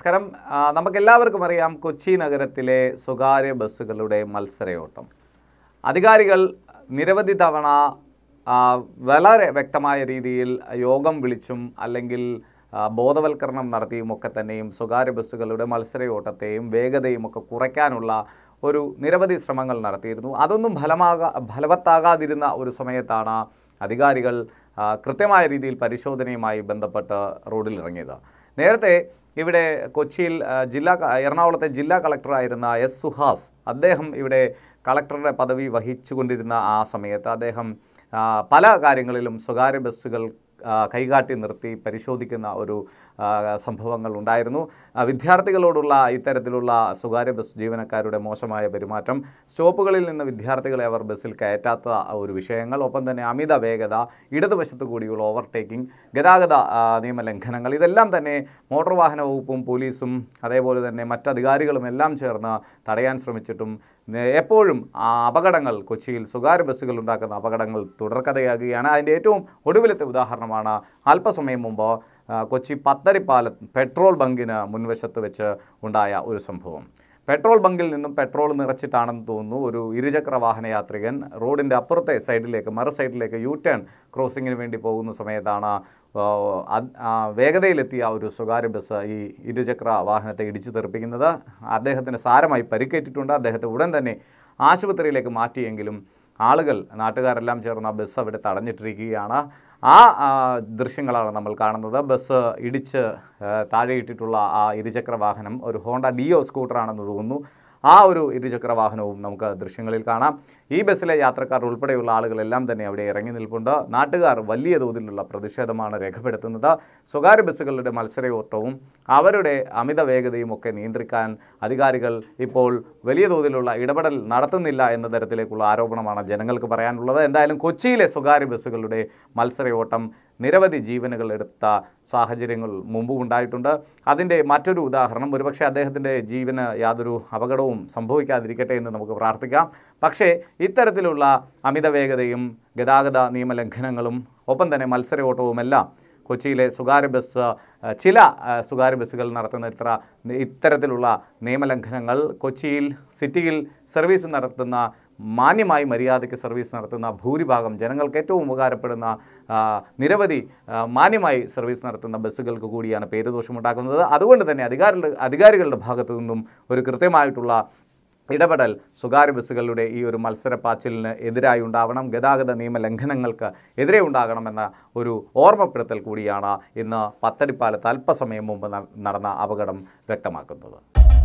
നമസ്കാരം ആ, നമുക്കെല്ലാവർക്കും അറിയാം കൊച്ചി നഗരത്തിലെ സ്വകാര്യ ബസ്സുകളുടെ മത്സരയോട്ടം അധികാരികൾ നിരവധി തവണ ആ, വളരെ വ്യക്തമായ രീതിയിൽ യോഗം വിളിച്ചും അല്ലെങ്കിൽ ആ, ബോധവൽക്കരണം നടത്തിയും ഒക്കെ തന്നെയും സ്വകാര്യ ബസ്സുകളുടെ മത്സരയോട്ടത്തെയും വേഗതയും ഒക്കെ കുറയ്ക്കാനുള്ള ഒരു നിരവധി ശ്രമങ്ങൾ നടത്തിയിരുന്നു അതൊന്നും ഫലമാകാ ഫലവത്താകാതിരുന്ന ഒരു സമയത്താണ് അധികാരികൾ ആ, കൃത്യമായ രീതിയിൽ പരിശോധനയുമായി ബന്ധപ്പെട്ട് റോഡിൽ ഇറങ്ങിയത് നേരത്തെ ഇവിടെ കൊച്ചിയിൽ ആ, ജില്ലാ ക- എറണാകുളത്തെ ജില്ലാ കളക്ടറായിരുന്ന എസ് സുഹാസ് അദ്ദേഹം ഇവിടെ കളക്ടറുടെ പദവി വഹിച്ചുകൊണ്ടിരുന്ന ആ സമയത്ത് അദ്ദേഹം ആ, പല കാര്യങ്ങളിലും സ്വകാര്യ ബസ്സുകൾ ആ, കൈകാട്ടി നിർത്തി പരിശോധിക്കുന്ന ഒരു ആ, സംഭവങ്ങൾ ഉണ്ടായിരുന്നു ആ, വിദ്യാർത്ഥികളോടുള്ള ഇത്തരത്തിലുള്ള സ്വകാര്യ ബസ് ജീവനക്കാരുടെ മോശമായ പെരുമാറ്റം സ്റ്റോപ്പുകളിൽ നിന്ന് വിദ്യാർത്ഥികളെ അവർ ബസ്സിൽ കയറ്റാത്ത ഒരു വിഷയങ്ങൾ ഒപ്പം തന്നെ അമിത വേഗത ഇടതുവശത്ത് കൂടിയുള്ള ഓവർടേക്കിംഗ് ഗതാഗത ആ, നിയമലംഘനങ്ങൾ ഇതെല്ലാം തന്നെ മോട്ടോർ വാഹന വകുപ്പും പോലീസും അതേപോലെ തന്നെ മറ്റധികാരികളും എല്ലാം ചേർന്ന് തടയാൻ ശ്രമിച്ചിട്ടും നേ- എപ്പോഴും ആ അപകടങ്ങൾ കൊച്ചിയിൽ സ്വകാര്യ ബസ്സുകൾ ഉണ്ടാക്കുന്ന അപകടങ്ങൾ തുടർക്കഥയാകുകയാണ് അതിൻ്റെ ഏറ്റവും ഒടുവിലത്തെ ഉദാഹരണമാണ് അല്പസമയം മുമ്പ് ആ, കൊച്ചി പത്തടിപ്പാല പെട്രോൾ ബങ്കിന് മുൻവശത്ത് വെച്ച് ഉണ്ടായ ഒരു സംഭവം പെട്രോൾ ബങ്കിൽ നിന്നും പെട്രോൾ നിറച്ചിട്ടാണെന്ന് തോന്നുന്നു ഒരു ഇരുചക്ര വാഹന യാത്രികൻ റോഡിൻ്റെ അപ്പുറത്തെ സൈഡിലേക്ക് മറു സൈഡിലേക്ക് യു ടേൺ ക്രോസിങ്ങിന് വേണ്ടി പോകുന്ന സമയത്താണ് ആ, അത്- ആ, വേഗതയിലെത്തിയ ഒരു സ്വകാര്യ ബസ് ഈ ഇരുചക്ര വാഹനത്തെ ഇടിച്ചു തെറിപ്പിക്കുന്നത് അദ്ദേഹത്തിന് സാരമായി പരിക്കേറ്റിട്ടുണ്ട് അദ്ദേഹത്തെ ഉടൻ തന്നെ ആശുപത്രിയിലേക്ക് മാറ്റിയെങ്കിലും ആളുകൾ നാട്ടുകാരെല്ലാം ചേർന്ന് ആ ബസ് അവിടെ തടഞ്ഞിട്ടിരിക്കുകയാണ് ആ ആ, ദൃശ്യങ്ങളാണ് നമ്മൾ കാണുന്നത് ബസ് ഇടിച്ച് ആ, താഴെയിട്ടിട്ടുള്ള ആ ഇരുചക്ര വാഹനം ഒരു ഹോണ്ട ഡിയോ സ്കൂട്ടറാണെന്ന് തോന്നുന്നു ആ ഒരു ഇരുചക്ര വാഹനവും നമുക്ക് ദൃശ്യങ്ങളിൽ കാണാം ഈ ബസ്സിലെ യാത്രക്കാർ ഉൾപ്പെടെയുള്ള ആളുകളെല്ലാം തന്നെ അവിടെ ഇറങ്ങി നിൽപ്പുണ്ട് നാട്ടുകാർ വലിയ തോതിലുള്ള പ്രതിഷേധമാണ് രേഖപ്പെടുത്തുന്നത് സ്വകാര്യ ബസ്സുകളുടെ മത്സരയോട്ടവും അവരുടെ അമിത വേഗതയും ഒക്കെ നിയന്ത്രിക്കാൻ അധികാരികൾ ഇപ്പോൾ വലിയ തോതിലുള്ള ഇടപെടൽ നടത്തുന്നില്ല എന്ന തരത്തിലേക്കുള്ള ആരോപണമാണ് ജനങ്ങൾക്ക് പറയാനുള്ളത് എന്തായാലും കൊച്ചിയിലെ സ്വകാര്യ ബസ്സുകളുടെ മത്സരയോട്ടം നിരവധി ജീവനുകൾ എടുത്ത സാഹചര്യങ്ങൾ മുമ്പും ഉണ്ടായിട്ടുണ്ട് അതിൻ്റെ മറ്റൊരു ഉദാഹരണം ഒരുപക്ഷെ അദ്ദേഹത്തിൻ്റെ ജീവന് യാതൊരു അപകടവും സംഭവിക്കാതിരിക്കട്ടെ എന്ന് നമുക്ക് പ്രാർത്ഥിക്കാം പക്ഷേ ഇത്തരത്തിലുള്ള അമിത വേഗതയും ഗതാഗത നിയമലംഘനങ്ങളും ഒപ്പം തന്നെ മത്സരയോട്ടവുമെല്ലാം കൊച്ചിയിലെ സ്വകാര്യ ബസ് ആ, ചില ആ, സ്വകാര്യ ബസ്സുകൾ നടത്തുന്ന ഇത്ര ഇത്തരത്തിലുള്ള നിയമലംഘനങ്ങൾ കൊച്ചിയിൽ സിറ്റിയിൽ സർവീസ് നടത്തുന്ന മാന്യമായി മര്യാദയ്ക്ക് സർവീസ് നടത്തുന്ന ഭൂരിഭാഗം ജനങ്ങൾക്ക് ഏറ്റവും ഉപകാരപ്പെടുന്ന ആ, നിരവധി ആ, മാന്യമായി സർവീസ് നടത്തുന്ന ബസ്സുകൾക്ക് കൂടിയാണ് പേരുദോഷമുണ്ടാക്കുന്നത് അതുകൊണ്ട് തന്നെ അധികാരികളുടെ അധികാരികളുടെ ഭാഗത്തു നിന്നും ഒരു കൃത്യമായിട്ടുള്ള ഇടപെടൽ സ്വകാര്യ ബസ്സുകളുടെ ഈ ഒരു മത്സരപ്പാച്ചിലിന് എതിരായി ഉണ്ടാവണം ഗതാഗത നിയമ ലംഘനങ്ങൾക്ക് എതിരെ ഉണ്ടാകണമെന്ന ഒരു ഓർമ്മപ്പെടുത്തൽ കൂടിയാണ് ഇന്ന് പത്തടിപ്പാലത്ത് അല്പസമയം മുമ്പ് ന- നടന്ന അപകടം വ്യക്തമാക്കുന്നത്